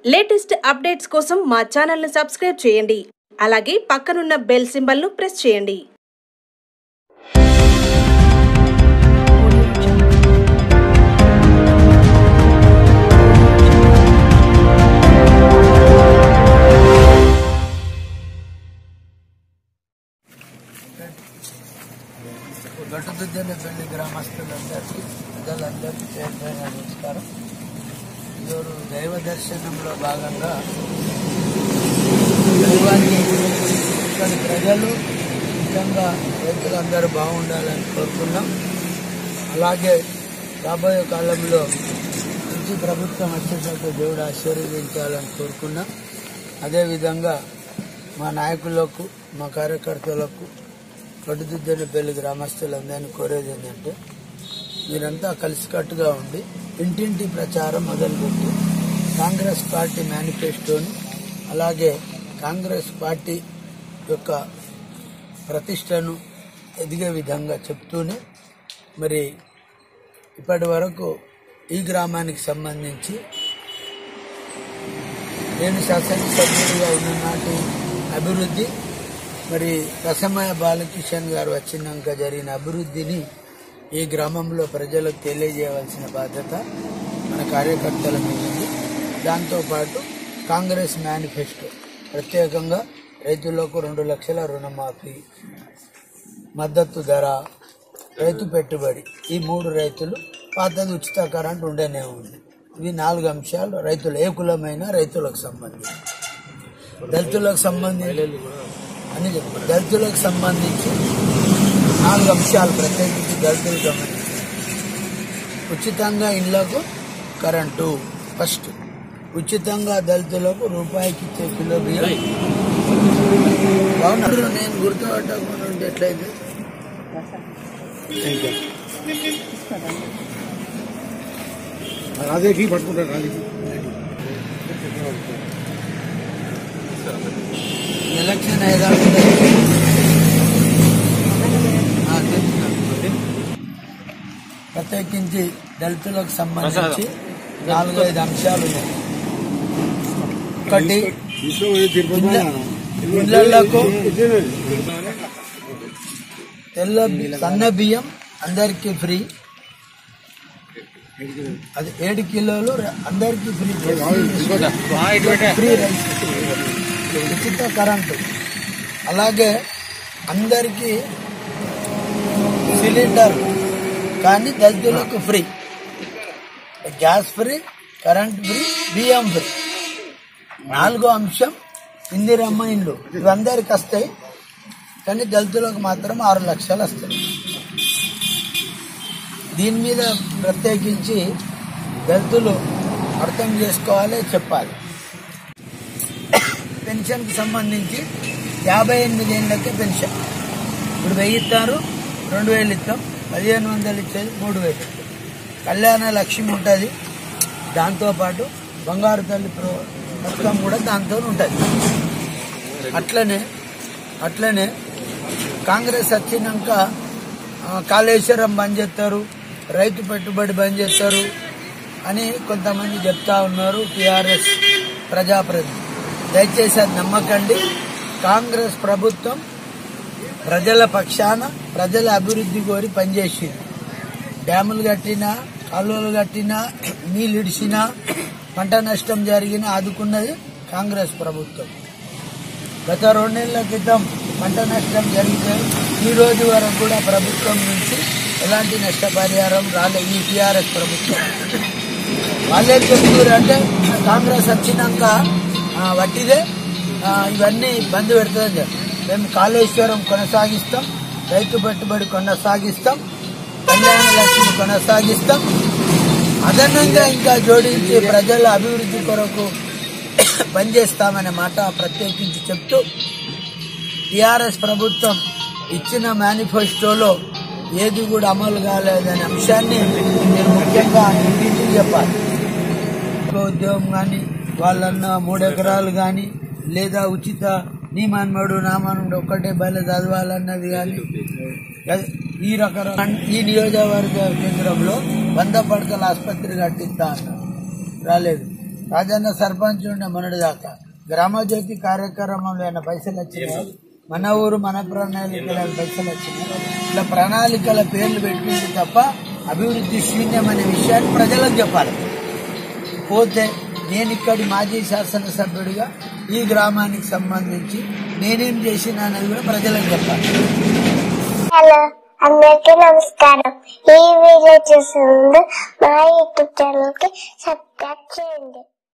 Latest updates కోసం మా ఛానల్ను సబ్స్క్రైబ్ చేయండి అలాగే పక్కనున్న బెల్ సింబల్ను ప్రెస్ చేయండి గట్టుదిద్దనపల్లి గ్రామస్తులందరికీ ప్రజలందరికీ పేరు పైన నమస్కారం ఈరోజు దైవ దర్శనంలో భాగంగా దైవాన్ని ఇక్కడి ప్రజలు నిజంగా రైతులందరూ బాగుండాలని కోరుకున్నాం అలాగే రాబోయే కాలంలో మంచి ప్రభుత్వం వచ్చేటట్టు దేవుడు ఆశీర్వదించాలని కోరుకున్నాం అదేవిధంగా మా నాయకులకు మా కార్యకర్తలకు కట్టుదిద్దనపల్లి గ్రామస్తులందరినీ కోరేది ఏంటంటే మీరంతా కలిసికట్టుగా ఉండి ఇంటింటి ప్రచారం మొదలుపెట్టి కాంగ్రెస్ పార్టీ మేనిఫెస్టోను అలాగే కాంగ్రెస్ పార్టీ యొక్క ప్రతిష్టను ఎదిగే విధంగా చెప్తూనే మరి ఇప్పటి వరకు ఈ గ్రామానికి సంబంధించి నేను శాసనసభ్యుడిగా ఉన్న నాటి అభివృద్ధి మరి రసమయ బాలకిషన్ గారు వచ్చినాక జరిగిన అభివృద్ధిని ఈ గ్రామంలో ప్రజలకు తెలియజేయవలసిన బాధ్యత మన కార్యకర్తల మీద ఉంది దాంతోపాటు కాంగ్రెస్ మేనిఫెస్టో ప్రత్యేకంగా రైతులకు రెండు లక్షల రుణమాఫీ మద్దతు ధర రైతు పెట్టుబడి ఈ మూడు రైతులు పాతది ఉచిత కరెంట్ ఉండనే ఉంది ఇవి నాలుగు అంశాలు రైతులు ఏ కులమైన రైతులకు సంబంధించి దళితులకు సంబంధించి అని చెప్పు దళితులకు సంబంధించి నాలుగు అంశాలు ప్రత్యేకించి దళితులకు సంబంధించి ఉచితంగా ఇళ్లకు కరెంటు ఫస్ట్ ఉచితంగా దళితులకు రూపాయికి ఇచ్చే కిలో బియ్యం బాగున్నారు నేను గుర్తుపట్టకుండా ఉంటే ఎట్లయితే రాజేకి పట్టుకుంటారు రాజేకి ఎలక్షన్ అయ్యేదాకా ఆ, తెలుసు. ప్రత్యేకించి దళితులకు సంబంధించి నాలుగైదు అంశాలు ఉన్నాయి ఒకటి ఇళ్ళ- ఇళ్ళకు తెల్ల బి- సన్న బియ్యం అందరికీ ఫ్రీ అది ఏడు కిలోలు ర- అందరికీ ఫ్రీ ఫ్రీ రైస్ ఉచిత కరెంటు అలాగే అందరికీ సిలిండర్ కానీ దళితులకు free gas free current free బియ్యం ఫ్రీ నాలుగో అంశం ఇందిరమ్మ ఇండ్లు ఇవి అందరికి వస్తాయి కానీ దళితులకు మాత్రం ఆరు లక్షలు వస్తాయి దీని మీద ప్రత్యేకించి దళితులు అర్థం చేసుకోవాలి చెప్పాలి పెన్షన్కి సంబంధించి యాభై ఎనిమిది ఏళ్ళకే పెన్షన్ ఇప్పుడు వెయ్యి ఇస్తారు రెండు వేలు ఇస్తాం పదిహేను వందలు ఇచ్చేది మూడు వేలు ఇస్తాం. కళ్యాణ లక్ష్మి ఉంటుంది దాంతోపాటు బంగారు తల్లి ప్రో పథకం కూడా దాంతో ఉంటుంది అట్లనే అట్లనే కాంగ్రెస్ వచ్చినాక ఆ, కాళేశ్వరం బంద్ చేస్తారు రైతు పెట్టుబడి బంద్ చేస్తారు అని కొంతమంది చెప్తా ఉన్నారు టిఆర్ఎస్ ప్రజాప్రతినిధి దయచేసి అది నమ్మకండి కాంగ్రెస్ ప్రభుత్వం ప్రజల పక్షాన ప్రజల అభివృద్ధి కోరి పనిచేసింది డ్యాములు కట్టినా కాలువలు కట్టినా నీళ్ళు ఇడిచినా పంట నష్టం జరిగినా ఆదుకున్నది కాంగ్రెస్ ప్రభుత్వం గత రెండేళ్ల క్రితం పంట నష్టం జరిగితే ఈ రోజు వరకు కూడా ప్రభుత్వం నుంచి ఎలాంటి నష్టపరిహారం రాలే ఈ టీఆర్ఎస్ ప్రభుత్వం వాళ్ళేం చెప్తున్నారు అంటే కాంగ్రెస్ వచ్చినాక ఆ, వట్టిదే ఆ, ఇవన్నీ బంద్ పెడుతుందని చెప్పి మేము కాళేశ్వరం కొనసాగిస్తాం రైతు పెట్టుబడి కొనసాగిస్తాం కళ్యాణ లక్ష్మి కొనసాగిస్తాం అదనంగా ఇంకా జోడించి ప్రజల అభివృద్ధి కొరకు పనిచేస్తామనే మాట ప్రత్యేకించి చెప్తూ టిఆర్ఎస్ ప్రభుత్వం ఇచ్చిన మేనిఫెస్టోలో ఏది కూడా అమలు కాలేదనే అంశాన్ని మీరు ముఖ్యంగా ఇంటింటికి చెప్పాలి ఒక ఉద్యోగం కానీ వాళ్ళన్న మూడు ఎకరాలు కానీ లేదా ఉచిత నీ మన్మడు నా మన్మడు ఒక్కటే బయలు చదవాలన్నది కానీ అదే ఈ రకరకాల ఈ నియోజకవర్గ కేంద్రంలో వంద పడకల ఆసుపత్రి కట్టిస్తా అన్నారు రాలేదు రాజన్న సర్పంచ్ ఉండే మొన్నటి దాకా గ్రామజ్యోతి కార్యక్రమంలో ఏమైనా పైసలు వచ్చినాయి మన ఊరు మన ప్రణాళికల పైసలు వచ్చినాయి ఇట్లా ప్రణాళికల పేర్లు పెట్టింది తప్ప అభివృద్ధి శూన్యం అనే విషయాన్ని ప్రజలకు చెప్పాలి పోతే నేను ఇక్కడి మాజీ శాసనసభ్యుడిగా ఈ గ్రామానికి సంబంధించి నేనేం చేసిన అనేది కూడా ప్రజలకు చెప్పాలి హలో అందరికీ నమస్కారం ఈ వీడియో చూసిన ముందు మా యూట్యూబ్ ఛానల్ కి సబ్స్క్రైబ్ చేయండి